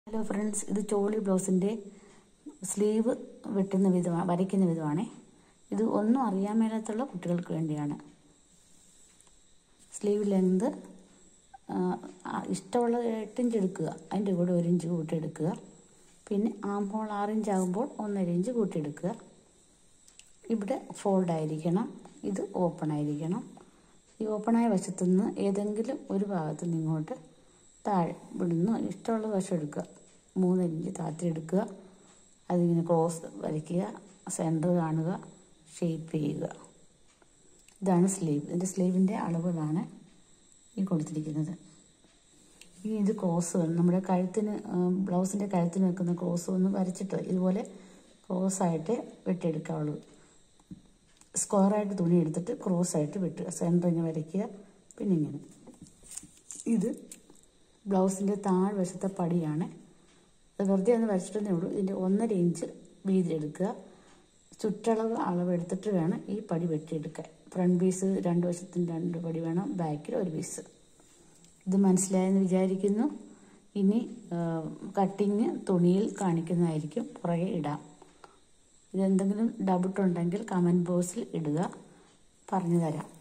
hello friends ഇത് ചോളി ബ്ലൗസിൻ്റെ sleeve വെട്ടുന്ന വിധമാണ് വരയ്ക്കുന്ന വിധമാണേ ഇത് ഒന്നും അറിയാൻ മേലാത്തുള്ള കുട്ടികൾക്ക് വേണ്ടിയാണ് സ്ലീവ് ലെങ്ത് ഇഷ്ടമുള്ള എട്ടിഞ്ച് എടുക്കുക അതിൻ്റെ കൂടെ ഒരു ഇഞ്ച് കൂട്ടിയെടുക്കുക പിന്നെ ആം ഹോൾ ആറ് ഇഞ്ച് ആകുമ്പോൾ ഒന്നര ഇഞ്ച് കൂട്ടിയെടുക്കുക ഇവിടെ ഫോൾഡ് ആയിരിക്കണം ഇത് ഓപ്പൺ ആയിരിക്കണം ഈ ഓപ്പണായ വശത്തു നിന്ന് ഏതെങ്കിലും ഒരു ഭാഗത്ത് നിന്ന് ഇങ്ങോട്ട് താഴെ വിടുന്നു ഇഷ്ടമുള്ള വശം എടുക്കുക മൂന്ന് ഇഞ്ച് താത്തി എടുക്കുക അതിങ്ങനെ ക്രോസ് വരയ്ക്കുക സെൻറ്റർ കാണുക ഷേപ്പ് ചെയ്യുക ഇതാണ് സ്ലീവ് ഇതിൻ്റെ സ്ലീവിൻ്റെ അളവുകളാണ് ഈ കൊടുത്തിരിക്കുന്നത് ഇനി ഇത് ക്രോസ് വേണം നമ്മുടെ കഴുത്തിന് ബ്ലൗസിൻ്റെ കഴുത്തിന് വെക്കുന്ന ക്രോസ് ഒന്ന് വരച്ചിട്ട് ഇതുപോലെ ക്രോസായിട്ട് വെട്ടിയെടുക്കാവുള്ളൂ സ്ക്വയറായിട്ട് തുണി എടുത്തിട്ട് ക്രോസായിട്ട് വെട്ടുക സെൻറ്റർ ഇങ്ങനെ വരയ്ക്കുക പിന്നെ ഇങ്ങനെ ഇത് ബ്ലൗസിൻ്റെ താഴ്വശത്തെ പടിയാണ് അത് വെറുതെ ഒന്ന് വരച്ചിട്ടേ ഉള്ളൂ ഇതിൻ്റെ ഒന്നര ഇഞ്ച് വീതി എടുക്കുക ചുറ്റളവ് അളവ് എടുത്തിട്ട് വേണം ഈ പടി വെട്ടിയെടുക്കാൻ ഫ്രണ്ട് പീസ് രണ്ട് വശത്തിന് രണ്ട് പടി വേണം ബാക്കിൽ ഒരു പീസ് ഇത് മനസ്സിലായെന്ന് വിചാരിക്കുന്നു ഇനി കട്ടിങ് തുണിയിൽ കാണിക്കുന്നതായിരിക്കും പുറകെ ഇടാം ഇതെന്തെങ്കിലും ഡൗട്ട് ഉണ്ടെങ്കിൽ കമൻറ്റ് ബോക്സിൽ ഇടുക പറഞ്ഞു തരാം